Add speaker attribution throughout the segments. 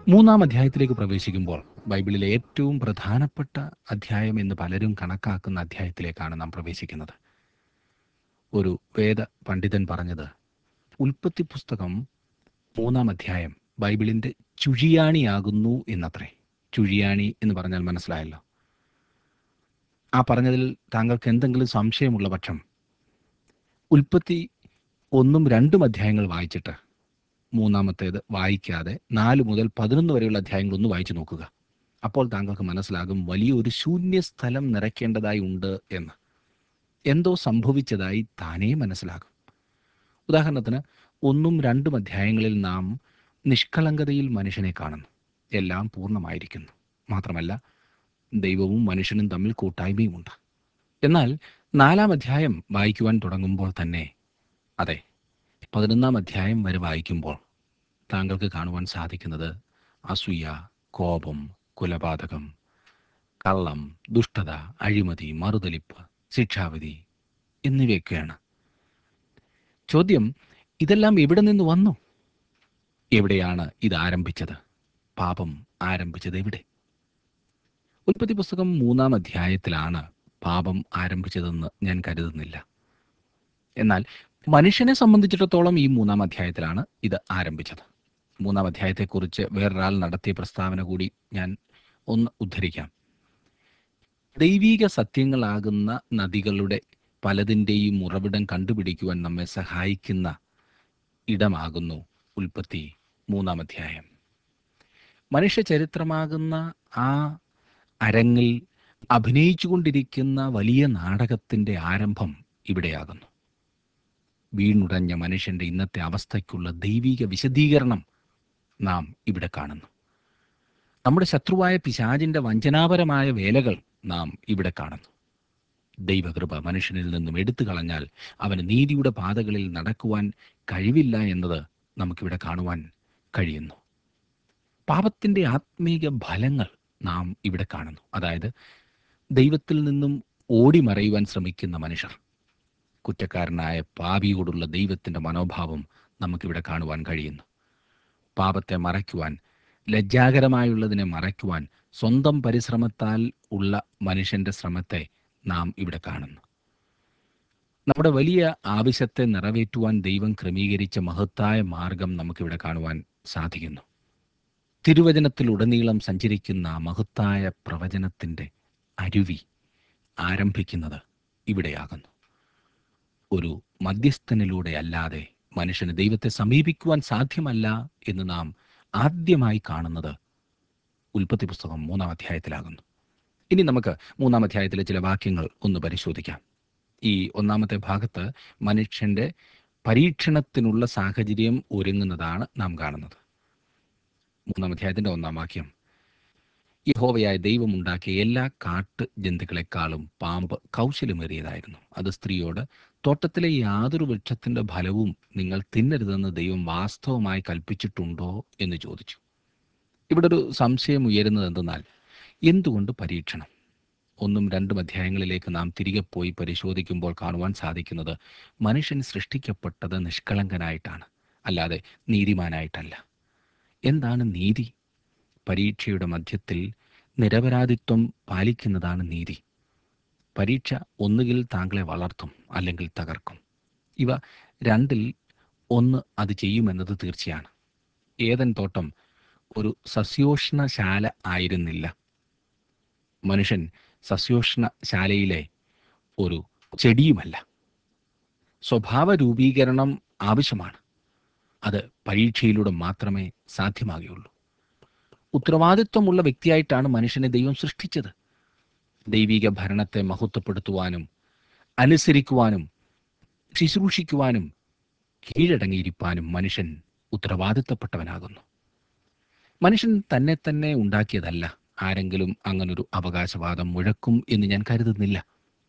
Speaker 1: മൂന്നാം അധ്യായത്തിലേക്ക് പ്രവേശിക്കുമ്പോൾ ബൈബിളിലെ ഏറ്റവും പ്രധാനപ്പെട്ട അധ്യായം എന്ന് പലരും കണക്കാക്കുന്ന അധ്യായത്തിലേക്കാണ് നാം പ്രവേശിക്കുന്നത് ഒരു വേദ പണ്ഡിതൻ പറഞ്ഞത് ഉൽപ്പത്തി പുസ്തകം മൂന്നാം അധ്യായം ബൈബിളിൻ്റെ ചുഴിയാണിയാകുന്നു എന്നത്രേ ചുഴിയാണി എന്ന് പറഞ്ഞാൽ മനസ്സിലായല്ലോ ആ പറഞ്ഞതിൽ താങ്കൾക്ക് എന്തെങ്കിലും സംശയമുള്ള പക്ഷം ഉൽപ്പത്തി ഒന്നും രണ്ടും അധ്യായങ്ങൾ വായിച്ചിട്ട് മൂന്നാമത്തേത് വായിക്കാതെ നാല് മുതൽ പതിനൊന്ന് വരെയുള്ള അധ്യായങ്ങൾ ഒന്ന് വായിച്ചു നോക്കുക അപ്പോൾ താങ്കൾക്ക് മനസ്സിലാകും വലിയൊരു ശൂന്യ സ്ഥലം നിറയ്ക്കേണ്ടതായി ഉണ്ട് എന്ന് എന്തോ സംഭവിച്ചതായി താനേ മനസ്സിലാകും ഉദാഹരണത്തിന് ഒന്നും രണ്ടും അധ്യായങ്ങളിൽ നാം നിഷ്കളങ്കതയിൽ മനുഷ്യനെ കാണുന്നു എല്ലാം പൂർണ്ണമായിരിക്കുന്നു മാത്രമല്ല ദൈവവും മനുഷ്യനും തമ്മിൽ കൂട്ടായ്മയുമുണ്ട് എന്നാൽ നാലാം അധ്യായം വായിക്കുവാൻ തുടങ്ങുമ്പോൾ തന്നെ അതെ പതിനൊന്നാം അധ്യായം വരെ വായിക്കുമ്പോൾ താങ്കൾക്ക് കാണുവാൻ സാധിക്കുന്നത് അസൂയ കോപം കുലപാതകം കള്ളം ദുഷ്ടത അഴിമതി മറുതലിപ്പ് ശിക്ഷാവിധി എന്നിവയൊക്കെയാണ് ചോദ്യം ഇതെല്ലാം എവിടെ നിന്ന് വന്നു എവിടെയാണ് ഇത് ആരംഭിച്ചത് പാപം ആരംഭിച്ചത് എവിടെ ഉൽപ്പത്തി പുസ്തകം മൂന്നാം അധ്യായത്തിലാണ് പാപം ആരംഭിച്ചതെന്ന് ഞാൻ കരുതുന്നില്ല എന്നാൽ മനുഷ്യനെ സംബന്ധിച്ചിടത്തോളം ഈ മൂന്നാം അധ്യായത്തിലാണ് ഇത് ആരംഭിച്ചത് മൂന്നാം അധ്യായത്തെക്കുറിച്ച് വേറൊരാൾ നടത്തിയ പ്രസ്താവന കൂടി ഞാൻ ഒന്ന് ഉദ്ധരിക്കാം ദൈവീക സത്യങ്ങളാകുന്ന നദികളുടെ പലതിൻ്റെയും ഉറവിടം കണ്ടുപിടിക്കുവാൻ നമ്മെ സഹായിക്കുന്ന ഇടമാകുന്നു ഉൽപ്പത്തി മൂന്നാം അധ്യായം മനുഷ്യ ചരിത്രമാകുന്ന ആ അരങ്ങിൽ അഭിനയിച്ചുകൊണ്ടിരിക്കുന്ന വലിയ നാടകത്തിൻ്റെ ആരംഭം ഇവിടെയാകുന്നു വീണുടഞ്ഞ മനുഷ്യന്റെ ഇന്നത്തെ അവസ്ഥയ്ക്കുള്ള ദൈവിക വിശദീകരണം നാം ഇവിടെ കാണുന്നു നമ്മുടെ ശത്രുവായ പിശാചിന്റെ വഞ്ചനാപരമായ വേലകൾ നാം ഇവിടെ കാണുന്നു ദൈവകൃപ മനുഷ്യനിൽ നിന്നും എടുത്തു കളഞ്ഞാൽ അവന് നീതിയുടെ പാതകളിൽ നടക്കുവാൻ കഴിവില്ല എന്നത് നമുക്കിവിടെ കാണുവാൻ കഴിയുന്നു പാപത്തിൻ്റെ ആത്മീക ഫലങ്ങൾ നാം ഇവിടെ കാണുന്നു അതായത് ദൈവത്തിൽ നിന്നും ഓടിമറയുവാൻ ശ്രമിക്കുന്ന മനുഷ്യർ കുറ്റക്കാരനായ പാപിയോടുള്ള ദൈവത്തിൻ്റെ മനോഭാവം നമുക്കിവിടെ കാണുവാൻ കഴിയുന്നു പാപത്തെ മറയ്ക്കുവാൻ ലജ്ജാകരമായുള്ളതിനെ മറയ്ക്കുവാൻ സ്വന്തം പരിശ്രമത്താൽ ഉള്ള മനുഷ്യന്റെ ശ്രമത്തെ നാം ഇവിടെ കാണുന്നു നമ്മുടെ വലിയ ആവശ്യത്തെ നിറവേറ്റുവാൻ ദൈവം ക്രമീകരിച്ച മഹത്തായ മാർഗം നമുക്കിവിടെ കാണുവാൻ സാധിക്കുന്നു തിരുവചനത്തിലുടനീളം സഞ്ചരിക്കുന്ന ആ മഹത്തായ പ്രവചനത്തിൻ്റെ അരുവി ആരംഭിക്കുന്നത് ഇവിടെയാകുന്നു ഒരു മധ്യസ്ഥനിലൂടെ അല്ലാതെ മനുഷ്യന് ദൈവത്തെ സമീപിക്കുവാൻ സാധ്യമല്ല എന്ന് നാം ആദ്യമായി കാണുന്നത് ഉൽപ്പത്തി പുസ്തകം മൂന്നാം അധ്യായത്തിലാകുന്നു ഇനി നമുക്ക് മൂന്നാം അധ്യായത്തിലെ ചില വാക്യങ്ങൾ ഒന്ന് പരിശോധിക്കാം ഈ ഒന്നാമത്തെ ഭാഗത്ത് മനുഷ്യന്റെ പരീക്ഷണത്തിനുള്ള സാഹചര്യം ഒരുങ്ങുന്നതാണ് നാം കാണുന്നത് മൂന്നാം അധ്യായത്തിന്റെ ഒന്നാം വാക്യം യഹോവയായ ദൈവം ഉണ്ടാക്കിയ എല്ലാ കാട്ട് ജന്തുക്കളെക്കാളും പാമ്പ് കൗശലമേറിയതായിരുന്നു അത് സ്ത്രീയോട് തോട്ടത്തിലെ യാതൊരു വൃക്ഷത്തിന്റെ ഫലവും നിങ്ങൾ തിന്നരുതെന്ന് ദൈവം വാസ്തവമായി കൽപ്പിച്ചിട്ടുണ്ടോ എന്ന് ചോദിച്ചു ഇവിടെ ഒരു സംശയം ഉയരുന്നത് എന്തെന്നാൽ എന്തുകൊണ്ട് പരീക്ഷണം ഒന്നും രണ്ടും അധ്യായങ്ങളിലേക്ക് നാം തിരികെ പോയി പരിശോധിക്കുമ്പോൾ കാണുവാൻ സാധിക്കുന്നത് മനുഷ്യൻ സൃഷ്ടിക്കപ്പെട്ടത് നിഷ്കളങ്കനായിട്ടാണ് അല്ലാതെ നീതിമാനായിട്ടല്ല എന്താണ് നീതി പരീക്ഷയുടെ മധ്യത്തിൽ നിരപരാധിത്വം പാലിക്കുന്നതാണ് നീതി പരീക്ഷ ഒന്നുകിൽ താങ്കളെ വളർത്തും അല്ലെങ്കിൽ തകർക്കും ഇവ രണ്ടിൽ ഒന്ന് അത് ചെയ്യുമെന്നത് തീർച്ചയാണ് ഏതൻ തോട്ടം ഒരു സസ്യോഷ്ണശാല ആയിരുന്നില്ല മനുഷ്യൻ സസ്യോഷ്ണശാലയിലെ ഒരു ചെടിയുമല്ല സ്വഭാവ രൂപീകരണം ആവശ്യമാണ് അത് പരീക്ഷയിലൂടെ മാത്രമേ സാധ്യമാകുകയുള്ളൂ ഉത്തരവാദിത്വമുള്ള വ്യക്തിയായിട്ടാണ് മനുഷ്യനെ ദൈവം സൃഷ്ടിച്ചത് ദൈവിക ഭരണത്തെ മഹത്വപ്പെടുത്തുവാനും അനുസരിക്കുവാനും ശുശ്രൂഷിക്കുവാനും കീഴടങ്ങിയിരിക്കാനും മനുഷ്യൻ ഉത്തരവാദിത്തപ്പെട്ടവനാകുന്നു മനുഷ്യൻ തന്നെ തന്നെ ഉണ്ടാക്കിയതല്ല ആരെങ്കിലും അങ്ങനൊരു അവകാശവാദം മുഴക്കും എന്ന് ഞാൻ കരുതുന്നില്ല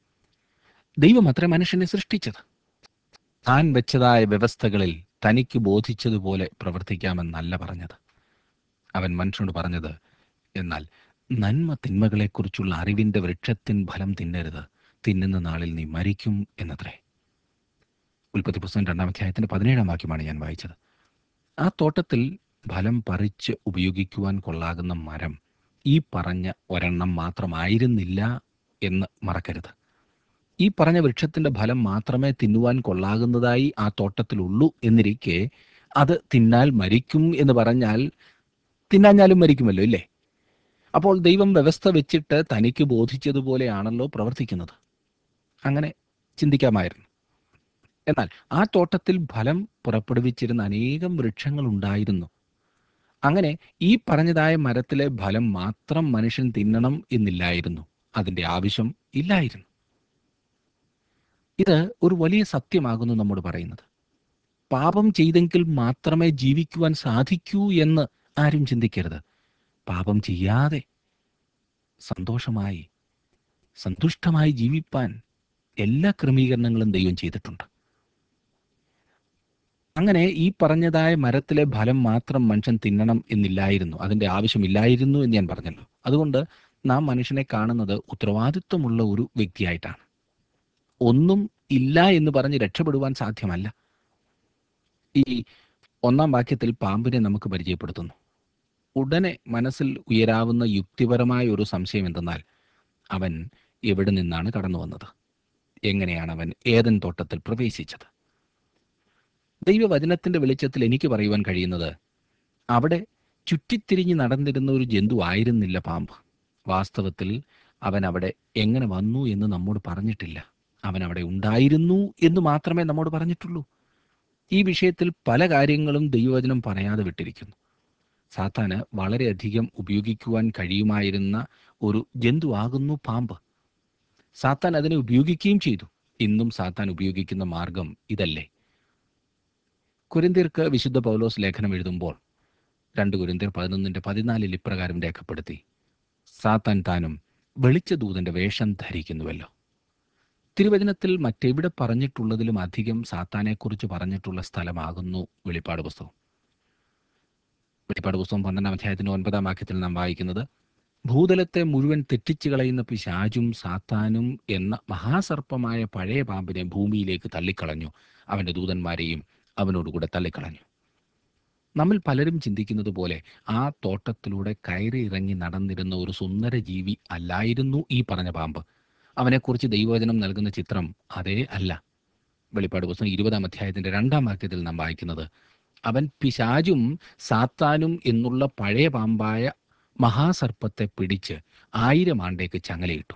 Speaker 1: ദൈവം അത്ര മനുഷ്യനെ സൃഷ്ടിച്ചത് താൻ വെച്ചതായ വ്യവസ്ഥകളിൽ തനിക്ക് ബോധിച്ചതുപോലെ പ്രവർത്തിക്കാമെന്നല്ല പറഞ്ഞത് അവൻ മനുഷ്യനോട് പറഞ്ഞത് എന്നാൽ നന്മ തിന്മകളെക്കുറിച്ചുള്ള അറിവിന്റെ വൃക്ഷത്തിൻ ഫലം തിന്നരുത് തിന്നുന്ന നാളിൽ നീ മരിക്കും എന്നത്രേ ഉൽപ്പത്തി പുസ്തകം രണ്ടാം അധ്യായത്തിന്റെ പതിനേഴാം വാക്യമാണ് ഞാൻ വായിച്ചത് ആ തോട്ടത്തിൽ ഫലം പറിച്ച് ഉപയോഗിക്കുവാൻ കൊള്ളാകുന്ന മരം ഈ പറഞ്ഞ ഒരെണ്ണം മാത്രമായിരുന്നില്ല എന്ന് മറക്കരുത് ഈ പറഞ്ഞ വൃക്ഷത്തിന്റെ ഫലം മാത്രമേ തിന്നുവാൻ കൊള്ളാകുന്നതായി ആ തോട്ടത്തിലുള്ളൂ എന്നിരിക്കെ അത് തിന്നാൽ മരിക്കും എന്ന് പറഞ്ഞാൽ തിന്നാഞ്ഞാലും മരിക്കുമല്ലോ ഇല്ലേ അപ്പോൾ ദൈവം വ്യവസ്ഥ വെച്ചിട്ട് തനിക്ക് ബോധിച്ചതുപോലെയാണല്ലോ പ്രവർത്തിക്കുന്നത് അങ്ങനെ ചിന്തിക്കാമായിരുന്നു എന്നാൽ ആ തോട്ടത്തിൽ ഫലം പുറപ്പെടുവിച്ചിരുന്ന അനേകം വൃക്ഷങ്ങൾ ഉണ്ടായിരുന്നു അങ്ങനെ ഈ പറഞ്ഞതായ മരത്തിലെ ഫലം മാത്രം മനുഷ്യൻ തിന്നണം എന്നില്ലായിരുന്നു അതിന്റെ ആവശ്യം ഇല്ലായിരുന്നു ഇത് ഒരു വലിയ സത്യമാകുന്നു നമ്മോട് പറയുന്നത് പാപം ചെയ്തെങ്കിൽ മാത്രമേ ജീവിക്കുവാൻ സാധിക്കൂ എന്ന് ആരും ചിന്തിക്കരുത് പാപം ചെയ്യാതെ സന്തോഷമായി സന്തുഷ്ടമായി ജീവിപ്പാൻ എല്ലാ ക്രമീകരണങ്ങളും ദൈവം ചെയ്തിട്ടുണ്ട് അങ്ങനെ ഈ പറഞ്ഞതായ മരത്തിലെ ഫലം മാത്രം മനുഷ്യൻ തിന്നണം എന്നില്ലായിരുന്നു അതിന്റെ ആവശ്യമില്ലായിരുന്നു എന്ന് ഞാൻ പറഞ്ഞല്ലോ അതുകൊണ്ട് നാം മനുഷ്യനെ കാണുന്നത് ഉത്തരവാദിത്വമുള്ള ഒരു വ്യക്തിയായിട്ടാണ് ഒന്നും ഇല്ല എന്ന് പറഞ്ഞ് രക്ഷപ്പെടുവാൻ സാധ്യമല്ല ഈ ഒന്നാം വാക്യത്തിൽ പാമ്പിനെ നമുക്ക് പരിചയപ്പെടുത്തുന്നു ഉടനെ മനസ്സിൽ ഉയരാവുന്ന യുക്തിപരമായ ഒരു സംശയം എന്തെന്നാൽ അവൻ എവിടെ നിന്നാണ് കടന്നു വന്നത് എങ്ങനെയാണ് അവൻ ഏതൻ തോട്ടത്തിൽ പ്രവേശിച്ചത് ദൈവവചനത്തിന്റെ വെളിച്ചത്തിൽ എനിക്ക് പറയുവാൻ കഴിയുന്നത് അവിടെ ചുറ്റിത്തിരിഞ്ഞ് നടന്നിരുന്ന ഒരു ജന്തു ആയിരുന്നില്ല പാമ്പ് വാസ്തവത്തിൽ അവൻ അവിടെ എങ്ങനെ വന്നു എന്ന് നമ്മോട് പറഞ്ഞിട്ടില്ല അവൻ അവിടെ ഉണ്ടായിരുന്നു എന്ന് മാത്രമേ നമ്മോട് പറഞ്ഞിട്ടുള്ളൂ ഈ വിഷയത്തിൽ പല കാര്യങ്ങളും ദൈവവചനം പറയാതെ വിട്ടിരിക്കുന്നു സാത്താന് വളരെയധികം ഉപയോഗിക്കുവാൻ കഴിയുമായിരുന്ന ഒരു ജന്തുവാകുന്നു പാമ്പ് സാത്താൻ അതിനെ ഉപയോഗിക്കുകയും ചെയ്തു ഇന്നും സാത്താൻ ഉപയോഗിക്കുന്ന മാർഗം ഇതല്ലേ കുരിന്തിർക്ക് വിശുദ്ധ പൗലോസ് ലേഖനം എഴുതുമ്പോൾ രണ്ട് കുരിന്തിർ പതിനൊന്നിന്റെ പതിനാലിൽ ഇപ്രകാരം രേഖപ്പെടുത്തി സാത്താൻ താനും വെളിച്ച ദൂതന്റെ വേഷം ധരിക്കുന്നുവല്ലോ തിരുവചനത്തിൽ മറ്റെവിടെ പറഞ്ഞിട്ടുള്ളതിലും അധികം സാത്താനെക്കുറിച്ച് പറഞ്ഞിട്ടുള്ള സ്ഥലമാകുന്നു വെളിപ്പാട് പുസ്തകം വെളിപ്പാട് പുസ്തകം പന്ത്രണ്ടാം അധ്യായത്തിന്റെ ഒൻപതാം വാക്യത്തിൽ നാം വായിക്കുന്നത് ഭൂതലത്തെ മുഴുവൻ തെറ്റിച്ചു കളയുന്ന പിശാചും സാത്താനും എന്ന മഹാസർപ്പമായ പഴയ പാമ്പിനെ ഭൂമിയിലേക്ക് തള്ളിക്കളഞ്ഞു അവന്റെ ദൂതന്മാരെയും അവനോടുകൂടെ തള്ളിക്കളഞ്ഞു നമ്മിൽ പലരും ചിന്തിക്കുന്നത് പോലെ ആ തോട്ടത്തിലൂടെ കയറി ഇറങ്ങി നടന്നിരുന്ന ഒരു സുന്ദര ജീവി അല്ലായിരുന്നു ഈ പറഞ്ഞ പാമ്പ് അവനെക്കുറിച്ച് ദൈവവചനം നൽകുന്ന ചിത്രം അതേ അല്ല വെളിപ്പാട് പുസ്തകം ഇരുപതാം അധ്യായത്തിന്റെ രണ്ടാം വാക്യത്തിൽ നാം വായിക്കുന്നത് അവൻ പിശാചും സാത്താനും എന്നുള്ള പഴയ പാമ്പായ മഹാസർപ്പത്തെ പിടിച്ച് ആയിരം ആണ്ടേക്ക് ചങ്ങലയിട്ടു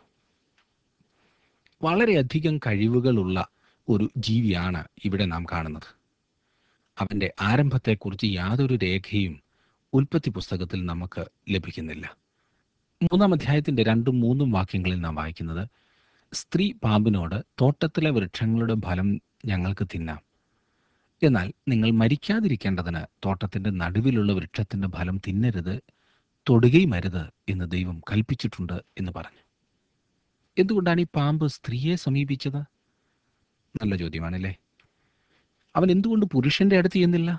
Speaker 1: വളരെയധികം കഴിവുകളുള്ള ഒരു ജീവിയാണ് ഇവിടെ നാം കാണുന്നത് അവന്റെ ആരംഭത്തെക്കുറിച്ച് യാതൊരു രേഖയും ഉൽപ്പത്തി പുസ്തകത്തിൽ നമുക്ക് ലഭിക്കുന്നില്ല മൂന്നാം അധ്യായത്തിന്റെ രണ്ടും മൂന്നും വാക്യങ്ങളിൽ നാം വായിക്കുന്നത് സ്ത്രീ പാമ്പിനോട് തോട്ടത്തിലെ വൃക്ഷങ്ങളുടെ ഫലം ഞങ്ങൾക്ക് തിന്നാം എന്നാൽ നിങ്ങൾ മരിക്കാതിരിക്കേണ്ടതിന് തോട്ടത്തിന്റെ നടുവിലുള്ള വൃക്ഷത്തിന്റെ ഫലം തിന്നരുത് തൊടുകയും അരുത് എന്ന് ദൈവം കൽപ്പിച്ചിട്ടുണ്ട് എന്ന് പറഞ്ഞു എന്തുകൊണ്ടാണ് ഈ പാമ്പ് സ്ത്രീയെ സമീപിച്ചത് നല്ല ചോദ്യമാണല്ലേ അവൻ എന്തുകൊണ്ട് പുരുഷന്റെ അടുത്ത് ചെന്നില്ല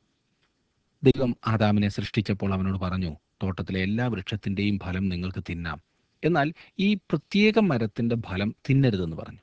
Speaker 1: ദൈവം ആദാമിനെ സൃഷ്ടിച്ചപ്പോൾ അവനോട് പറഞ്ഞു തോട്ടത്തിലെ എല്ലാ വൃക്ഷത്തിന്റെയും ഫലം നിങ്ങൾക്ക് തിന്നാം എന്നാൽ ഈ പ്രത്യേക മരത്തിന്റെ ഫലം തിന്നരുതെന്ന് പറഞ്ഞു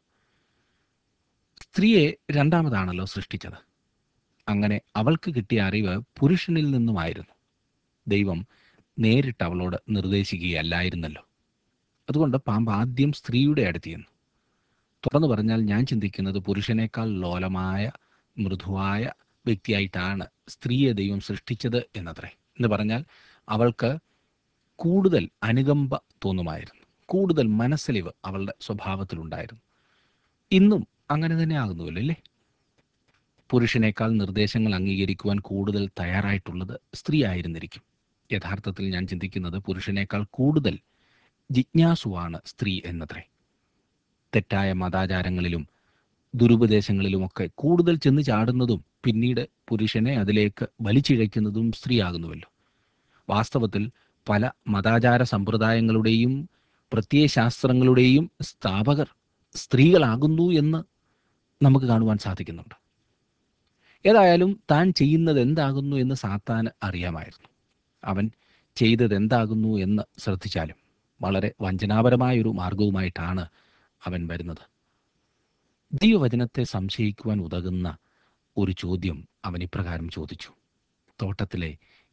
Speaker 1: സ്ത്രീയെ രണ്ടാമതാണല്ലോ സൃഷ്ടിച്ചത് അങ്ങനെ അവൾക്ക് കിട്ടിയ അറിവ് പുരുഷനിൽ നിന്നുമായിരുന്നു ദൈവം നേരിട്ട് അവളോട് നിർദ്ദേശിക്കുകയല്ലായിരുന്നല്ലോ അതുകൊണ്ട് പാമ്പ് ആദ്യം സ്ത്രീയുടെ അടുത്ത് ചെന്നു തുറന്നു പറഞ്ഞാൽ ഞാൻ ചിന്തിക്കുന്നത് പുരുഷനേക്കാൾ ലോലമായ മൃദുവായ വ്യക്തിയായിട്ടാണ് സ്ത്രീയെ ദൈവം സൃഷ്ടിച്ചത് എന്നത്രേ എന്ന് പറഞ്ഞാൽ അവൾക്ക് കൂടുതൽ അനുകമ്പ തോന്നുമായിരുന്നു കൂടുതൽ മനസ്സലിവ് അവളുടെ സ്വഭാവത്തിലുണ്ടായിരുന്നു ഇന്നും അങ്ങനെ തന്നെ ആകുന്നുവല്ലോ അല്ലേ പുരുഷനേക്കാൾ നിർദ്ദേശങ്ങൾ അംഗീകരിക്കുവാൻ കൂടുതൽ തയ്യാറായിട്ടുള്ളത് സ്ത്രീ ആയിരുന്നിരിക്കും യഥാർത്ഥത്തിൽ ഞാൻ ചിന്തിക്കുന്നത് പുരുഷനേക്കാൾ കൂടുതൽ ജിജ്ഞാസുവാണ് സ്ത്രീ എന്നത്രേ തെറ്റായ മതാചാരങ്ങളിലും ദുരുപദേശങ്ങളിലുമൊക്കെ കൂടുതൽ ചെന്ന് ചാടുന്നതും പിന്നീട് പുരുഷനെ അതിലേക്ക് വലിച്ചിഴയ്ക്കുന്നതും സ്ത്രീയാകുന്നുവല്ലോ വാസ്തവത്തിൽ പല മതാചാര സമ്പ്രദായങ്ങളുടെയും പ്രത്യയശാസ്ത്രങ്ങളുടെയും സ്ഥാപകർ സ്ത്രീകളാകുന്നു എന്ന് നമുക്ക് കാണുവാൻ സാധിക്കുന്നുണ്ട് ഏതായാലും താൻ ചെയ്യുന്നത് എന്താകുന്നു എന്ന് സാത്താന് അറിയാമായിരുന്നു അവൻ ചെയ്തത് എന്താകുന്നു എന്ന് ശ്രദ്ധിച്ചാലും വളരെ വഞ്ചനാപരമായ ഒരു മാർഗവുമായിട്ടാണ് അവൻ വരുന്നത് ദൈവവചനത്തെ സംശയിക്കുവാൻ ഉതകുന്ന ഒരു ചോദ്യം അവൻ ഇപ്രകാരം ചോദിച്ചു തോട്ടത്തിലെ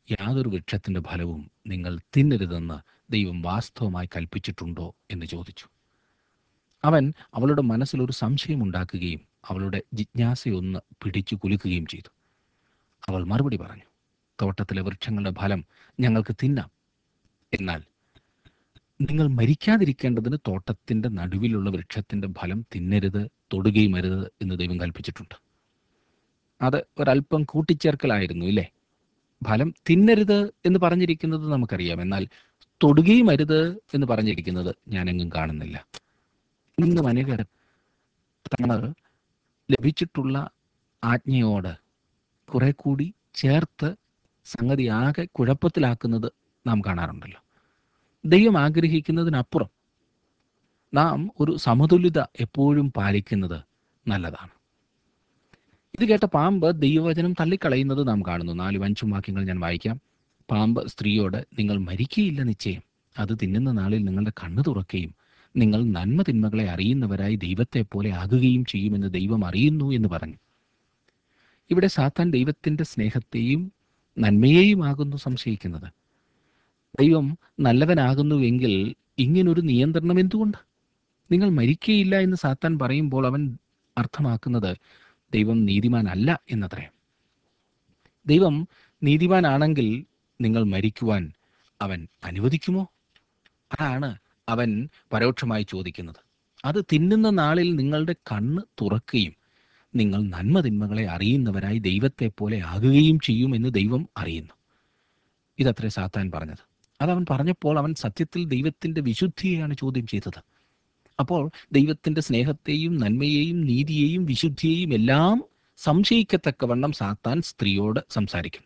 Speaker 1: യാതൊരു വൃക്ഷത്തിൻ്റെ ഫലവും നിങ്ങൾ തിന്നരുതെന്ന് ദൈവം വാസ്തവമായി കൽപ്പിച്ചിട്ടുണ്ടോ എന്ന് ചോദിച്ചു അവൻ അവളുടെ മനസ്സിലൊരു സംശയമുണ്ടാക്കുകയും അവളുടെ ജിജ്ഞാസയൊന്ന് പിടിച്ചു കുലുക്കുകയും ചെയ്തു അവൾ മറുപടി പറഞ്ഞു തോട്ടത്തിലെ വൃക്ഷങ്ങളുടെ ഫലം ഞങ്ങൾക്ക് തിന്നാം എന്നാൽ നിങ്ങൾ മരിക്കാതിരിക്കേണ്ടതിന് തോട്ടത്തിന്റെ നടുവിലുള്ള വൃക്ഷത്തിന്റെ ഫലം തിന്നരുത് തൊടുകയും അരുത് എന്ന് ദൈവം കൽപ്പിച്ചിട്ടുണ്ട് അത് ഒരല്പം കൂട്ടിച്ചേർക്കലായിരുന്നു ഇല്ലേ ഫലം തിന്നരുത് എന്ന് പറഞ്ഞിരിക്കുന്നത് നമുക്കറിയാം എന്നാൽ തൊടുകയും അരുത് എന്ന് പറഞ്ഞിരിക്കുന്നത് ഞാനെങ്ങും കാണുന്നില്ല ഇന്ന് അനേകർ തങ്ങൾ ലഭിച്ചിട്ടുള്ള ആജ്ഞയോട് കുറെ കൂടി ചേർത്ത് സംഗതി ആകെ കുഴപ്പത്തിലാക്കുന്നത് നാം കാണാറുണ്ടല്ലോ ദൈവം ആഗ്രഹിക്കുന്നതിനപ്പുറം നാം ഒരു സമതുലിത എപ്പോഴും പാലിക്കുന്നത് നല്ലതാണ് ഇത് കേട്ട പാമ്പ് ദൈവവചനം തള്ളിക്കളയുന്നത് നാം കാണുന്നു നാലും അഞ്ചും വാക്യങ്ങൾ ഞാൻ വായിക്കാം പാമ്പ് സ്ത്രീയോട് നിങ്ങൾ മരിക്കയില്ല നിശ്ചയം അത് തിന്നുന്ന നാളിൽ നിങ്ങളുടെ കണ്ണു തുറക്കുകയും നിങ്ങൾ നന്മ തിന്മകളെ അറിയുന്നവരായി ദൈവത്തെ പോലെ ആകുകയും ചെയ്യുമെന്ന് ദൈവം അറിയുന്നു എന്ന് പറഞ്ഞു ഇവിടെ സാത്താൻ ദൈവത്തിന്റെ സ്നേഹത്തെയും നന്മയെയും ആകുന്നു സംശയിക്കുന്നത് ദൈവം നല്ലവനാകുന്നുവെങ്കിൽ ഇങ്ങനൊരു നിയന്ത്രണം എന്തുകൊണ്ട് നിങ്ങൾ മരിക്കയില്ല എന്ന് സാത്താൻ പറയുമ്പോൾ അവൻ അർത്ഥമാക്കുന്നത് ദൈവം നീതിമാനല്ല എന്നത്രേ ദൈവം നീതിമാനാണെങ്കിൽ നിങ്ങൾ മരിക്കുവാൻ അവൻ അനുവദിക്കുമോ അതാണ് അവൻ പരോക്ഷമായി ചോദിക്കുന്നത് അത് തിന്നുന്ന നാളിൽ നിങ്ങളുടെ കണ്ണ് തുറക്കുകയും നിങ്ങൾ നന്മ തിന്മകളെ അറിയുന്നവരായി ദൈവത്തെ പോലെ ആകുകയും ചെയ്യും എന്ന് ദൈവം അറിയുന്നു ഇതത്രേ സാത്താൻ പറഞ്ഞത് അതവൻ പറഞ്ഞപ്പോൾ അവൻ സത്യത്തിൽ ദൈവത്തിന്റെ വിശുദ്ധിയെയാണ് ചോദ്യം ചെയ്തത് അപ്പോൾ ദൈവത്തിന്റെ സ്നേഹത്തെയും നന്മയെയും നീതിയെയും വിശുദ്ധിയെയും എല്ലാം സംശയിക്കത്തക്കവണ്ണം സാത്താൻ സ്ത്രീയോട് സംസാരിക്കുന്നു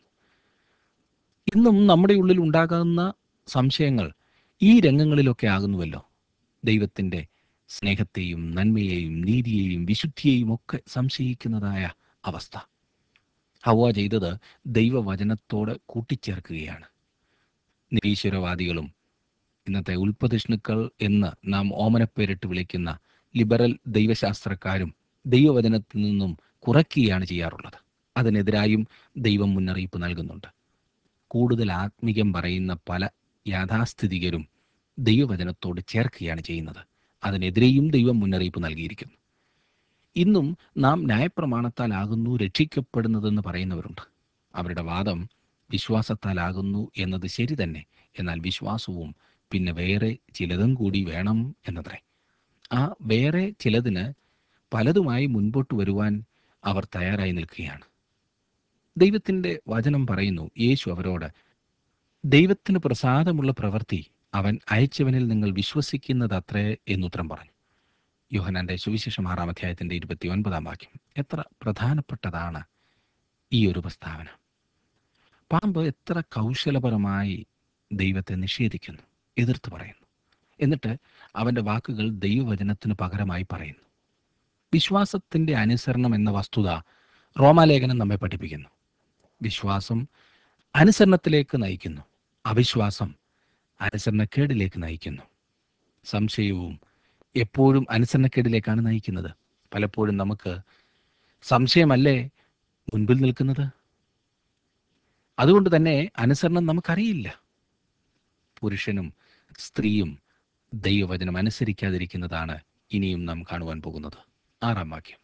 Speaker 1: ഇന്നും നമ്മുടെ ഉള്ളിൽ ഉണ്ടാകുന്ന സംശയങ്ങൾ ഈ രംഗങ്ങളിലൊക്കെ ആകുന്നുവല്ലോ ദൈവത്തിന്റെ സ്നേഹത്തെയും നന്മയെയും നീതിയെയും വിശുദ്ധിയെയും ഒക്കെ സംശയിക്കുന്നതായ അവസ്ഥ ഹവ ചെയ്തത് ദൈവവചനത്തോട് കൂട്ടിച്ചേർക്കുകയാണ് നിരീശ്വരവാദികളും ഇന്നത്തെ ഉൽപ്പതിഷ്ണുക്കൾ എന്ന് നാം ഓമനപ്പേരിട്ട് വിളിക്കുന്ന ലിബറൽ ദൈവശാസ്ത്രക്കാരും ദൈവവചനത്തിൽ നിന്നും കുറയ്ക്കുകയാണ് ചെയ്യാറുള്ളത് അതിനെതിരായും ദൈവം മുന്നറിയിപ്പ് നൽകുന്നുണ്ട് കൂടുതൽ ആത്മീകം പറയുന്ന പല യാഥാസ്ഥിതികരും ദൈവവചനത്തോട് ചേർക്കുകയാണ് ചെയ്യുന്നത് അതിനെതിരെയും ദൈവം മുന്നറിയിപ്പ് നൽകിയിരിക്കുന്നു ഇന്നും നാം ന്യായപ്രമാണത്താലാകുന്നു രക്ഷിക്കപ്പെടുന്നതെന്ന് പറയുന്നവരുണ്ട് അവരുടെ വാദം വിശ്വാസത്താലാകുന്നു എന്നത് ശരി തന്നെ എന്നാൽ വിശ്വാസവും പിന്നെ വേറെ ചിലതും കൂടി വേണം എന്നത്രേ ആ വേറെ ചിലതിന് പലതുമായി മുൻപോട്ട് വരുവാൻ അവർ തയ്യാറായി നിൽക്കുകയാണ് ദൈവത്തിൻ്റെ വചനം പറയുന്നു യേശു അവരോട് ദൈവത്തിന് പ്രസാദമുള്ള പ്രവൃത്തി അവൻ അയച്ചവനിൽ നിങ്ങൾ വിശ്വസിക്കുന്നത് അത്രേ എന്നുത്തരം പറഞ്ഞു യോഹനാന്റെ സുവിശേഷം ആറാം അധ്യായത്തിന്റെ ഇരുപത്തി ഒൻപതാം വാക്യം എത്ര പ്രധാനപ്പെട്ടതാണ് ഈ ഒരു പ്രസ്താവന പാമ്പ് എത്ര കൗശലപരമായി ദൈവത്തെ നിഷേധിക്കുന്നു എതിർത്ത് പറയുന്നു എന്നിട്ട് അവന്റെ വാക്കുകൾ ദൈവവചനത്തിന് പകരമായി പറയുന്നു വിശ്വാസത്തിന്റെ അനുസരണം എന്ന വസ്തുത റോമാലേഖനം നമ്മെ പഠിപ്പിക്കുന്നു വിശ്വാസം അനുസരണത്തിലേക്ക് നയിക്കുന്നു അവിശ്വാസം അനുസരണക്കേടിലേക്ക് നയിക്കുന്നു സംശയവും എപ്പോഴും അനുസരണക്കേടിലേക്കാണ് നയിക്കുന്നത് പലപ്പോഴും നമുക്ക് സംശയമല്ലേ മുൻപിൽ നിൽക്കുന്നത് അതുകൊണ്ട് തന്നെ അനുസരണം നമുക്കറിയില്ല പുരുഷനും സ്ത്രീയും ദൈവവചനം അനുസരിക്കാതിരിക്കുന്നതാണ് ഇനിയും നാം കാണുവാൻ പോകുന്നത് ആറാം വാക്യം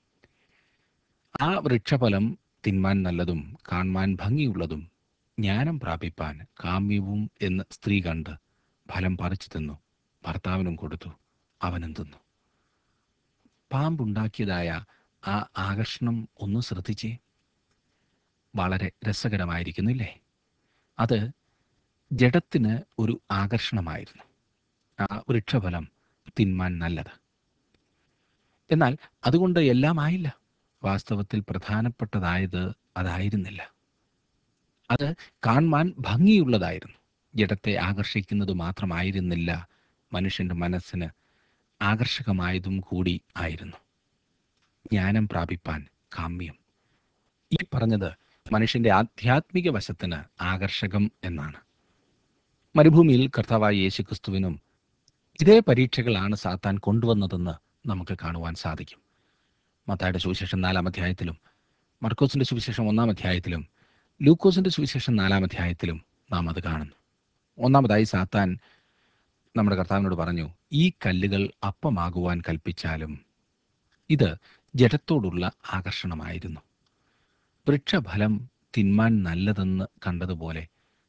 Speaker 1: ആ വൃക്ഷഫലം തിന്മാൻ നല്ലതും കാണുവാൻ ഭംഗിയുള്ളതും ജ്ഞാനം പ്രാപിപ്പാൻ കാമ്യവും എന്ന് സ്ത്രീ കണ്ട് ഫലം പറിച്ചു തിന്നു ഭർത്താവിനും കൊടുത്തു അവനും തിന്നു പാമ്പുണ്ടാക്കിയതായ ആ ആകർഷണം ഒന്ന് ശ്രദ്ധിച്ചേ വളരെ രസകരമായിരിക്കുന്നില്ലേ അത് ജഡത്തിന് ഒരു ആകർഷണമായിരുന്നു ആ വൃക്ഷഫലം തിന്മാൻ നല്ലത് എന്നാൽ അതുകൊണ്ട് എല്ലാം ആയില്ല വാസ്തവത്തിൽ പ്രധാനപ്പെട്ടതായത് അതായിരുന്നില്ല അത് കാണുവാൻ ഭംഗിയുള്ളതായിരുന്നു ജഡത്തെ ആകർഷിക്കുന്നത് മാത്രമായിരുന്നില്ല മനുഷ്യന്റെ മനസ്സിന് ആകർഷകമായതും കൂടി ആയിരുന്നു ജ്ഞാനം പ്രാപിപ്പാൻ കാമ്യം ഈ പറഞ്ഞത് മനുഷ്യന്റെ ആധ്യാത്മിക വശത്തിന് ആകർഷകം എന്നാണ് മരുഭൂമിയിൽ കർത്താവായ യേശു ക്രിസ്തുവിനും ഇതേ പരീക്ഷകളാണ് സാത്താൻ കൊണ്ടുവന്നതെന്ന് നമുക്ക് കാണുവാൻ സാധിക്കും മത്തായുടെ സുവിശേഷം നാലാം അധ്യായത്തിലും മർക്കോസിന്റെ സുവിശേഷം ഒന്നാം അധ്യായത്തിലും ലൂക്കോസിന്റെ സുവിശേഷം നാലാം അധ്യായത്തിലും നാം അത് കാണുന്നു ഒന്നാമതായി സാത്താൻ നമ്മുടെ കർത്താവിനോട് പറഞ്ഞു ഈ കല്ലുകൾ അപ്പമാകുവാൻ കൽപ്പിച്ചാലും ഇത് ജഡത്തോടുള്ള ആകർഷണമായിരുന്നു വൃക്ഷഫലം തിന്മാൻ നല്ലതെന്ന് കണ്ടതുപോലെ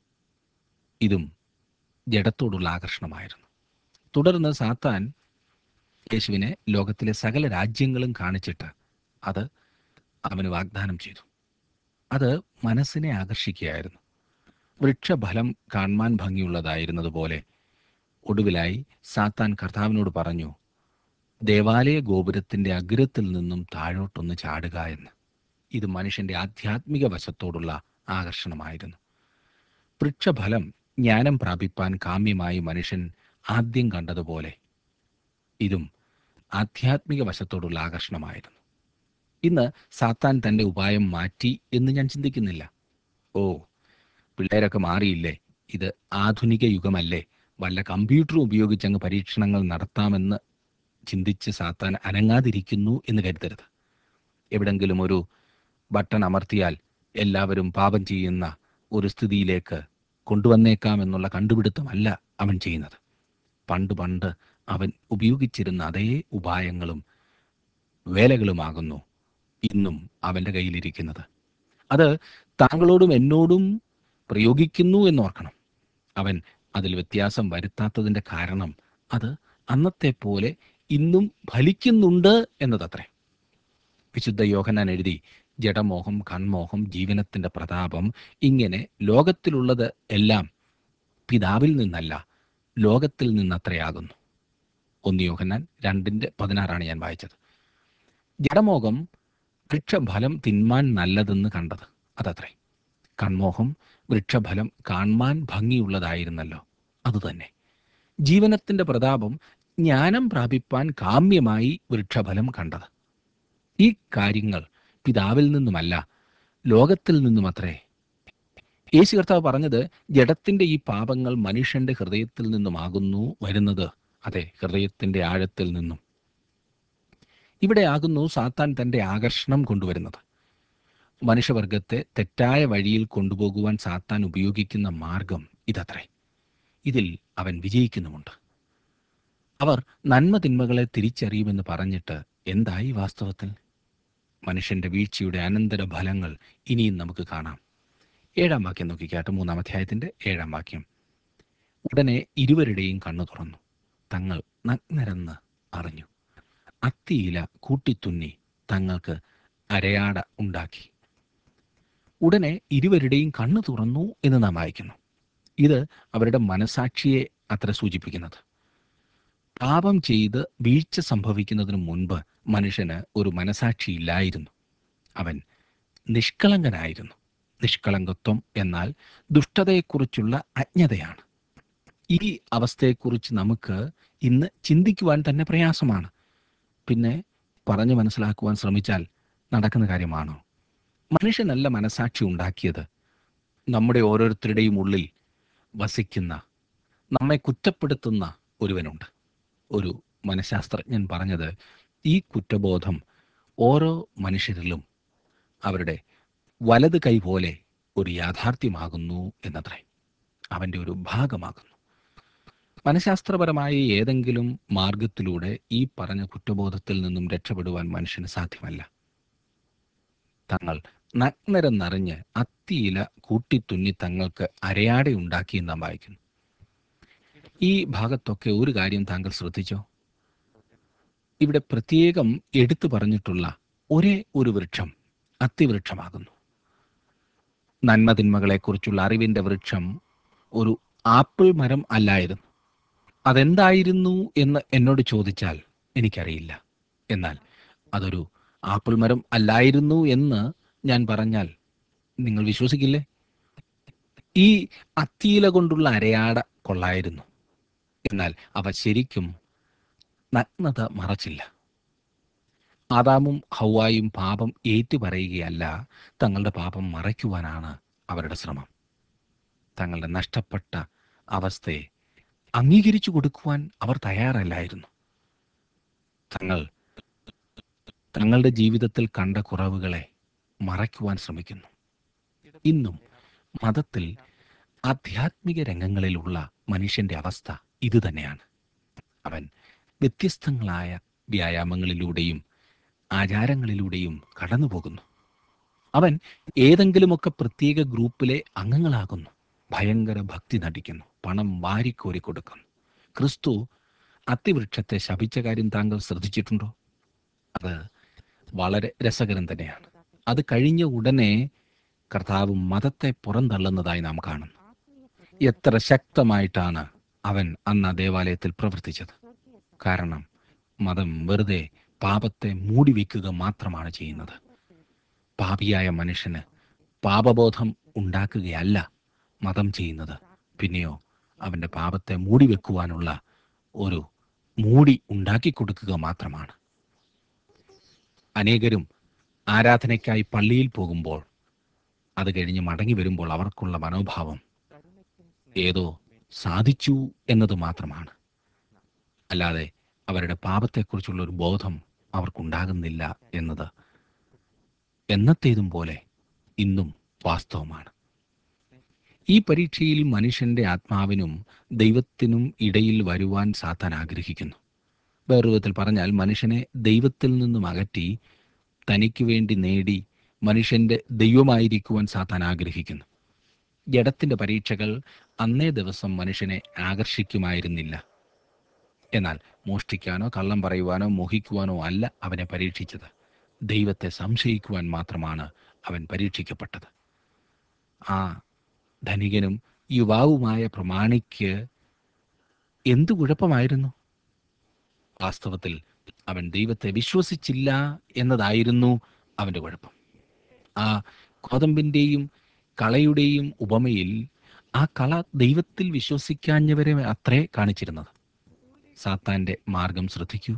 Speaker 1: ഇതും ജഡത്തോടുള്ള ആകർഷണമായിരുന്നു തുടർന്ന് സാത്താൻ യേശുവിനെ ലോകത്തിലെ സകല രാജ്യങ്ങളും കാണിച്ചിട്ട് അത് അവന് വാഗ്ദാനം ചെയ്തു അത് മനസ്സിനെ ആകർഷിക്കുകയായിരുന്നു വൃക്ഷഫലം കാണുവാൻ ഭംഗിയുള്ളതായിരുന്നതുപോലെ ഒടുവിലായി സാത്താൻ കർത്താവിനോട് പറഞ്ഞു ദേവാലയ ഗോപുരത്തിന്റെ അഗ്രത്തിൽ നിന്നും താഴോട്ടൊന്ന് ചാടുക എന്ന് ഇത് മനുഷ്യന്റെ ആധ്യാത്മിക വശത്തോടുള്ള ആകർഷണമായിരുന്നു വൃക്ഷഫലം ജ്ഞാനം പ്രാപിപ്പാൻ കാമ്യമായി മനുഷ്യൻ ആദ്യം കണ്ടതുപോലെ ഇതും ആധ്യാത്മിക വശത്തോടുള്ള ആകർഷണമായിരുന്നു ഇന്ന് സാത്താൻ തന്റെ ഉപായം മാറ്റി എന്ന് ഞാൻ ചിന്തിക്കുന്നില്ല ഓ പിള്ളേരൊക്കെ മാറിയില്ലേ ഇത് ആധുനിക യുഗമല്ലേ വല്ല കമ്പ്യൂട്ടറും ഉപയോഗിച്ച് അങ്ങ് പരീക്ഷണങ്ങൾ നടത്താമെന്ന് ചിന്തിച്ച് സാത്താൻ അനങ്ങാതിരിക്കുന്നു എന്ന് കരുതരുത് എവിടെങ്കിലും ഒരു ബട്ടൺ അമർത്തിയാൽ എല്ലാവരും പാപം ചെയ്യുന്ന ഒരു സ്ഥിതിയിലേക്ക് കൊണ്ടുവന്നേക്കാം എന്നുള്ള കണ്ടുപിടുത്തമല്ല അവൻ ചെയ്യുന്നത് പണ്ട് പണ്ട് അവൻ ഉപയോഗിച്ചിരുന്ന അതേ ഉപായങ്ങളും വേലകളുമാകുന്നു ഇന്നും അവൻ്റെ കയ്യിലിരിക്കുന്നത് അത് താങ്കളോടും എന്നോടും പ്രയോഗിക്കുന്നു എന്നോർക്കണം അവൻ അതിൽ വ്യത്യാസം വരുത്താത്തതിൻ്റെ കാരണം അത് അന്നത്തെ പോലെ ഇന്നും ഫലിക്കുന്നുണ്ട് എന്നതത്രേ വിശുദ്ധ യോഹനാൻ എഴുതി ജഡമോഹം കൺമോഹം ജീവനത്തിന്റെ പ്രതാപം ഇങ്ങനെ ലോകത്തിലുള്ളത് എല്ലാം പിതാവിൽ നിന്നല്ല ലോകത്തിൽ നിന്നത്രയാകുന്നു ഒന്ന് യോഹന്നാൻ രണ്ടിന്റെ പതിനാറാണ് ഞാൻ വായിച്ചത് ജഡമോഹം വൃക്ഷഫലം തിന്മാൻ നല്ലതെന്ന് കണ്ടത് അതത്രേ കൺമോഹം വൃക്ഷഫലം കാണാൻ ഭംഗിയുള്ളതായിരുന്നല്ലോ അതുതന്നെ ജീവനത്തിന്റെ പ്രതാപം ജ്ഞാനം പ്രാപിപ്പാൻ കാമ്യമായി വൃക്ഷഫലം കണ്ടത് ഈ കാര്യങ്ങൾ പിതാവിൽ നിന്നുമല്ല ലോകത്തിൽ നിന്നുമത്രേ യേശു കർത്താവ് പറഞ്ഞത് ജഡത്തിന്റെ ഈ പാപങ്ങൾ മനുഷ്യന്റെ ഹൃദയത്തിൽ നിന്നുമാകുന്നു വരുന്നത് അതെ ഹൃദയത്തിന്റെ ആഴത്തിൽ നിന്നും ഇവിടെ ആകുന്നു സാത്താൻ തന്റെ ആകർഷണം കൊണ്ടുവരുന്നത് മനുഷ്യവർഗത്തെ തെറ്റായ വഴിയിൽ കൊണ്ടുപോകുവാൻ സാത്താൻ ഉപയോഗിക്കുന്ന മാർഗം ഇതത്രേ ഇതിൽ അവൻ വിജയിക്കുന്നുമുണ്ട് അവർ നന്മ തിന്മകളെ തിരിച്ചറിയുമെന്ന് പറഞ്ഞിട്ട് എന്തായി വാസ്തവത്തിൽ മനുഷ്യന്റെ വീഴ്ചയുടെ അനന്തര ഫലങ്ങൾ ഇനിയും നമുക്ക് കാണാം ഏഴാം വാക്യം നോക്കിക്കാട്ടെ മൂന്നാം അധ്യായത്തിന്റെ ഏഴാം വാക്യം ഉടനെ ഇരുവരുടെയും കണ്ണു തുറന്നു തങ്ങൾ നഗ്നരെന്ന് അറിഞ്ഞു അത്തിയില കൂട്ടിത്തുന്നി തങ്ങൾക്ക് അരയാട ഉണ്ടാക്കി ഉടനെ ഇരുവരുടെയും കണ്ണു തുറന്നു എന്ന് നാം വായിക്കുന്നു ഇത് അവരുടെ മനസാക്ഷിയെ അത്ര സൂചിപ്പിക്കുന്നത് പാപം ചെയ്ത് വീഴ്ച സംഭവിക്കുന്നതിന് മുൻപ് മനുഷ്യന് ഒരു മനസാക്ഷിയില്ലായിരുന്നു അവൻ നിഷ്കളങ്കനായിരുന്നു നിഷ്കളങ്കത്വം എന്നാൽ ദുഷ്ടതയെക്കുറിച്ചുള്ള അജ്ഞതയാണ് ഈ അവസ്ഥയെക്കുറിച്ച് നമുക്ക് ഇന്ന് ചിന്തിക്കുവാൻ തന്നെ പ്രയാസമാണ് പിന്നെ പറഞ്ഞു മനസ്സിലാക്കുവാൻ ശ്രമിച്ചാൽ നടക്കുന്ന കാര്യമാണോ മനുഷ്യനല്ല മനസാക്ഷി ഉണ്ടാക്കിയത് നമ്മുടെ ഓരോരുത്തരുടെയും ഉള്ളിൽ വസിക്കുന്ന നമ്മെ കുറ്റപ്പെടുത്തുന്ന ഒരുവനുണ്ട് ഒരു മനഃശാസ്ത്രജ്ഞൻ പറഞ്ഞത് ഈ കുറ്റബോധം ഓരോ മനുഷ്യരിലും അവരുടെ വലത് കൈ പോലെ ഒരു യാഥാർത്ഥ്യമാകുന്നു എന്നത്രേ അവൻ്റെ ഒരു ഭാഗമാകുന്നു മനഃശാസ്ത്രപരമായ ഏതെങ്കിലും മാർഗത്തിലൂടെ ഈ പറഞ്ഞ കുറ്റബോധത്തിൽ നിന്നും രക്ഷപ്പെടുവാൻ മനുഷ്യന് സാധ്യമല്ല തങ്ങൾ നഗ്നരെന്നറിഞ്ഞ് അത്തിയില കൂട്ടിത്തുന്നി തങ്ങൾക്ക് അരയാടയുണ്ടാക്കി എന്ന് നാം വായിക്കുന്നു ഈ ഭാഗത്തൊക്കെ ഒരു കാര്യം താങ്കൾ ശ്രദ്ധിച്ചോ ഇവിടെ പ്രത്യേകം എടുത്തു പറഞ്ഞിട്ടുള്ള ഒരേ ഒരു വൃക്ഷം അത്തിവൃക്ഷമാകുന്നു നന്മതിന്മകളെക്കുറിച്ചുള്ള അറിവിന്റെ വൃക്ഷം ഒരു ആപ്പിൾ മരം അല്ലായിരുന്നു അതെന്തായിരുന്നു എന്ന് എന്നോട് ചോദിച്ചാൽ എനിക്കറിയില്ല എന്നാൽ അതൊരു ആപ്പിൾ മരം അല്ലായിരുന്നു എന്ന് ഞാൻ പറഞ്ഞാൽ നിങ്ങൾ വിശ്വസിക്കില്ലേ ഈ അത്തിയില കൊണ്ടുള്ള അരയാട കൊള്ളായിരുന്നു എന്നാൽ അവ ശരിക്കും നഗ്നത മറച്ചില്ല ആദാമും ഹൗവായും പാപം ഏറ്റുപറയുകയല്ല തങ്ങളുടെ പാപം മറയ്ക്കുവാനാണ് അവരുടെ ശ്രമം തങ്ങളുടെ നഷ്ടപ്പെട്ട അവസ്ഥയെ അംഗീകരിച്ചു കൊടുക്കുവാൻ അവർ തയ്യാറല്ലായിരുന്നു തങ്ങൾ തങ്ങളുടെ ജീവിതത്തിൽ കണ്ട കുറവുകളെ മറയ്ക്കുവാൻ ശ്രമിക്കുന്നു ഇന്നും മതത്തിൽ ആധ്യാത്മിക രംഗങ്ങളിലുള്ള മനുഷ്യന്റെ അവസ്ഥ ഇതുതന്നെയാണ് അവൻ വ്യത്യസ്തങ്ങളായ വ്യായാമങ്ങളിലൂടെയും ആചാരങ്ങളിലൂടെയും കടന്നുപോകുന്നു അവൻ ഏതെങ്കിലുമൊക്കെ പ്രത്യേക ഗ്രൂപ്പിലെ അംഗങ്ങളാകുന്നു ഭയങ്കര ഭക്തി നടിക്കുന്നു പണം വാരിക്കോരി കൊടുക്കുന്നു ക്രിസ്തു അത്തിവൃക്ഷത്തെ ശപിച്ച കാര്യം താങ്കൾ ശ്രദ്ധിച്ചിട്ടുണ്ടോ അത് വളരെ രസകരം തന്നെയാണ് അത് കഴിഞ്ഞ ഉടനെ കർത്താവ് മതത്തെ പുറന്തള്ളുന്നതായി നാം കാണുന്നു എത്ര ശക്തമായിട്ടാണ് അവൻ അന്ന് ആ ദേവാലയത്തിൽ പ്രവർത്തിച്ചത് കാരണം മതം വെറുതെ പാപത്തെ മൂടിവെക്കുക മാത്രമാണ് ചെയ്യുന്നത് പാപിയായ മനുഷ്യന് പാപബോധം ഉണ്ടാക്കുകയല്ല മതം ചെയ്യുന്നത് പിന്നെയോ അവന്റെ പാപത്തെ മൂടിവെക്കുവാനുള്ള ഒരു മൂടി ഉണ്ടാക്കി കൊടുക്കുക മാത്രമാണ് അനേകരും ആരാധനയ്ക്കായി പള്ളിയിൽ പോകുമ്പോൾ അത് കഴിഞ്ഞ് മടങ്ങി വരുമ്പോൾ അവർക്കുള്ള മനോഭാവം ഏതോ സാധിച്ചു എന്നത് മാത്രമാണ് അല്ലാതെ അവരുടെ പാപത്തെക്കുറിച്ചുള്ള ഒരു ബോധം അവർക്കുണ്ടാകുന്നില്ല എന്നത് എന്നത്തേതും പോലെ ഇന്നും വാസ്തവമാണ് ഈ പരീക്ഷയിൽ മനുഷ്യന്റെ ആത്മാവിനും ദൈവത്തിനും ഇടയിൽ വരുവാൻ സാത്താൻ ആഗ്രഹിക്കുന്നു വേറൊരു വിധത്തിൽ പറഞ്ഞാൽ മനുഷ്യനെ ദൈവത്തിൽ നിന്നും അകറ്റി തനിക്ക് വേണ്ടി നേടി മനുഷ്യന്റെ ദൈവമായിരിക്കുവാൻ സാത്താൻ ആഗ്രഹിക്കുന്നു ജഡത്തിന്റെ പരീക്ഷകൾ അന്നേ ദിവസം മനുഷ്യനെ ആകർഷിക്കുമായിരുന്നില്ല എന്നാൽ മോഷ്ടിക്കാനോ കള്ളം പറയുവാനോ മോഹിക്കുവാനോ അല്ല അവനെ പരീക്ഷിച്ചത് ദൈവത്തെ സംശയിക്കുവാൻ മാത്രമാണ് അവൻ പരീക്ഷിക്കപ്പെട്ടത് ആ ധനികനും യുവാവുമായ പ്രമാണിക്ക് എന്തു കുഴപ്പമായിരുന്നു വാസ്തവത്തിൽ അവൻ ദൈവത്തെ വിശ്വസിച്ചില്ല എന്നതായിരുന്നു അവന്റെ കുഴപ്പം ആ കോതമ്പിന്റെയും കളയുടെയും ഉപമയിൽ ആ കള ദൈവത്തിൽ വിശ്വസിക്കാഞ്ഞവരെ അത്രേ കാണിച്ചിരുന്നത് സാത്താന്റെ മാർഗം ശ്രദ്ധിക്കൂ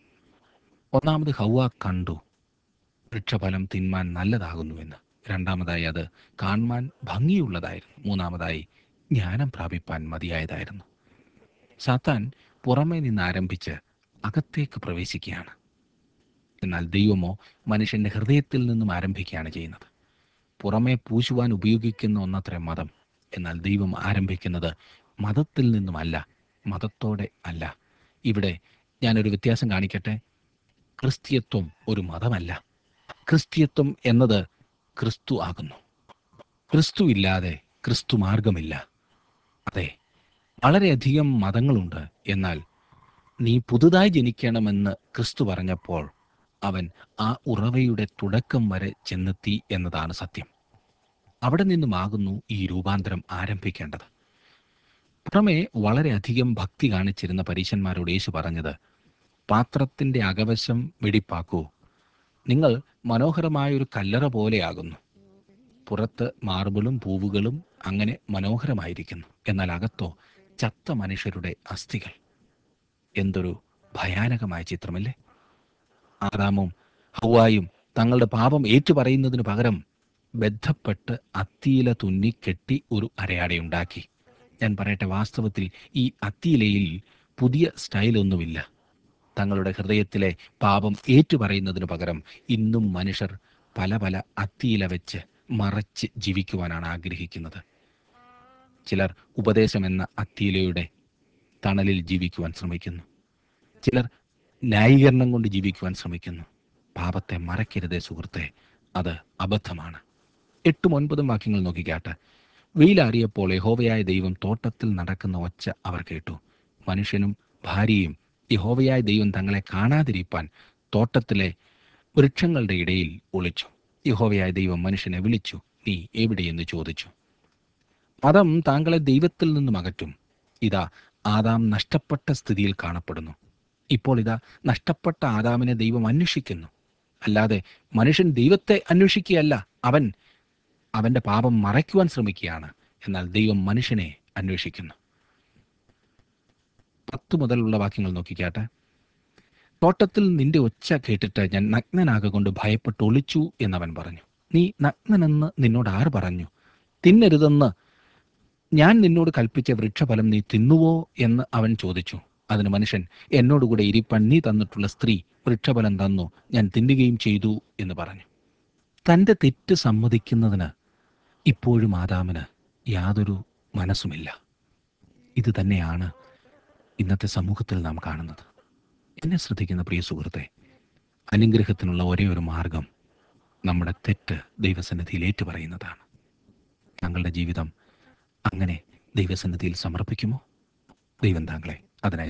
Speaker 1: ഒന്നാമത് ഹൗവ കണ്ടു വൃക്ഷഫലം തിന്മാൻ നല്ലതാകുന്നുവെന്ന് രണ്ടാമതായി അത് കാണുവാൻ ഭംഗിയുള്ളതായിരുന്നു മൂന്നാമതായി ജ്ഞാനം പ്രാപിപ്പാൻ മതിയായതായിരുന്നു സാത്താൻ പുറമേ നിന്ന് ആരംഭിച്ച് അകത്തേക്ക് പ്രവേശിക്കുകയാണ് എന്നാൽ ദൈവമോ മനുഷ്യന്റെ ഹൃദയത്തിൽ നിന്നും ആരംഭിക്കുകയാണ് ചെയ്യുന്നത് പുറമേ പൂശുവാൻ ഉപയോഗിക്കുന്ന ഒന്നത്ര മതം എന്നാൽ ദൈവം ആരംഭിക്കുന്നത് മതത്തിൽ നിന്നുമല്ല മതത്തോടെ അല്ല ഇവിടെ ഞാനൊരു വ്യത്യാസം കാണിക്കട്ടെ ക്രിസ്തീയത്വം ഒരു മതമല്ല ക്രിസ്തീയത്വം എന്നത് ക്രിസ്തു ആകുന്നു ക്രിസ്തു ഇല്ലാതെ ക്രിസ്തു മാർഗമില്ല അതെ വളരെയധികം മതങ്ങളുണ്ട് എന്നാൽ നീ പുതുതായി ജനിക്കണമെന്ന് ക്രിസ്തു പറഞ്ഞപ്പോൾ അവൻ ആ ഉറവയുടെ തുടക്കം വരെ ചെന്നെത്തി എന്നതാണ് സത്യം അവിടെ നിന്നുമാകുന്നു ഈ രൂപാന്തരം ആരംഭിക്കേണ്ടത് പുറമെ വളരെയധികം ഭക്തി കാണിച്ചിരുന്ന പരീശന്മാരോട് യേശു പറഞ്ഞത് പാത്രത്തിന്റെ അകവശം വെടിപ്പാക്കൂ നിങ്ങൾ മനോഹരമായൊരു കല്ലറ പോലെയാകുന്നു പുറത്ത് മാർബിളും പൂവുകളും അങ്ങനെ മനോഹരമായിരിക്കുന്നു എന്നാൽ അകത്തോ ചത്ത മനുഷ്യരുടെ അസ്ഥികൾ എന്തൊരു ഭയാനകമായ ചിത്രമല്ലേ ആദാമും ഹൗവായും തങ്ങളുടെ പാപം ഏറ്റുപറയുന്നതിന് പകരം ബന്ധപ്പെട്ട് അത്തിയില തുന്നി കെട്ടി ഒരു അരയാടയുണ്ടാക്കി ഞാൻ പറയട്ടെ വാസ്തവത്തിൽ ഈ അത്തിയിലയിൽ പുതിയ സ്റ്റൈലൊന്നുമില്ല തങ്ങളുടെ ഹൃദയത്തിലെ പാപം ഏറ്റുപറയുന്നതിന് പകരം ഇന്നും മനുഷ്യർ പല പല അത്തിയില വെച്ച് മറച്ച് ജീവിക്കുവാനാണ് ആഗ്രഹിക്കുന്നത് ചിലർ ഉപദേശം എന്ന അത്തിയിലയുടെ തണലിൽ ജീവിക്കുവാൻ ശ്രമിക്കുന്നു ചിലർ ന്യായീകരണം കൊണ്ട് ജീവിക്കുവാൻ ശ്രമിക്കുന്നു പാപത്തെ മറയ്ക്കരുതേ സുഹൃത്തെ അത് അബദ്ധമാണ് എട്ടും ഒൻപതും വാക്യങ്ങൾ നോക്കിക്കാട്ടെ വെയിലാറിയപ്പോൾ യഹോവയായ ദൈവം തോട്ടത്തിൽ നടക്കുന്ന ഒച്ച അവർ കേട്ടു മനുഷ്യനും ഭാര്യയും യഹോവയായ ദൈവം തങ്ങളെ കാണാതിരിപ്പാൻ തോട്ടത്തിലെ വൃക്ഷങ്ങളുടെ ഇടയിൽ ഒളിച്ചു യഹോവയായ ദൈവം മനുഷ്യനെ വിളിച്ചു നീ എവിടെയെന്ന് ചോദിച്ചു മതം താങ്കളെ ദൈവത്തിൽ നിന്നും അകറ്റും ഇതാ ആദാം നഷ്ടപ്പെട്ട സ്ഥിതിയിൽ കാണപ്പെടുന്നു ഇപ്പോൾ ഇതാ നഷ്ടപ്പെട്ട ആദാമിനെ ദൈവം അന്വേഷിക്കുന്നു അല്ലാതെ മനുഷ്യൻ ദൈവത്തെ അന്വേഷിക്കുകയല്ല അവൻ അവന്റെ പാപം മറയ്ക്കുവാൻ ശ്രമിക്കുകയാണ് എന്നാൽ ദൈവം മനുഷ്യനെ അന്വേഷിക്കുന്നു പത്ത് മുതലുള്ള വാക്യങ്ങൾ നോക്കിക്കാട്ടെ തോട്ടത്തിൽ നിന്റെ ഒച്ച കേട്ടിട്ട് ഞാൻ നഗ്നനാകൊണ്ട് ഭയപ്പെട്ട് ഒളിച്ചു എന്നവൻ പറഞ്ഞു നീ നഗ്നനെന്ന് നിന്നോട് ആര് പറഞ്ഞു തിന്നരുതെന്ന് ഞാൻ നിന്നോട് കൽപ്പിച്ച വൃക്ഷഫലം നീ തിന്നുവോ എന്ന് അവൻ ചോദിച്ചു അതിന് മനുഷ്യൻ എന്നോടുകൂടെ ഇരിപ്പാൻ നീ തന്നിട്ടുള്ള സ്ത്രീ വൃക്ഷഫലം തന്നു ഞാൻ തിന്നുകയും ചെയ്തു എന്ന് പറഞ്ഞു തൻ്റെ തെറ്റ് സമ്മതിക്കുന്നതിന് ഇപ്പോഴും ആദാമിന് യാതൊരു മനസ്സുമില്ല ഇത് തന്നെയാണ് ഇന്നത്തെ സമൂഹത്തിൽ നാം കാണുന്നത് എന്നെ ശ്രദ്ധിക്കുന്ന പ്രിയ സുഹൃത്തെ അനുഗ്രഹത്തിനുള്ള ഒരേ ഒരു മാർഗം നമ്മുടെ തെറ്റ് ദൈവസന്നിധിയിൽ ഏറ്റുപറയുന്നതാണ് താങ്കളുടെ ജീവിതം അങ്ങനെ ദൈവസന്നിധിയിൽ സമർപ്പിക്കുമോ ദൈവം താങ്കളെ അതിനായി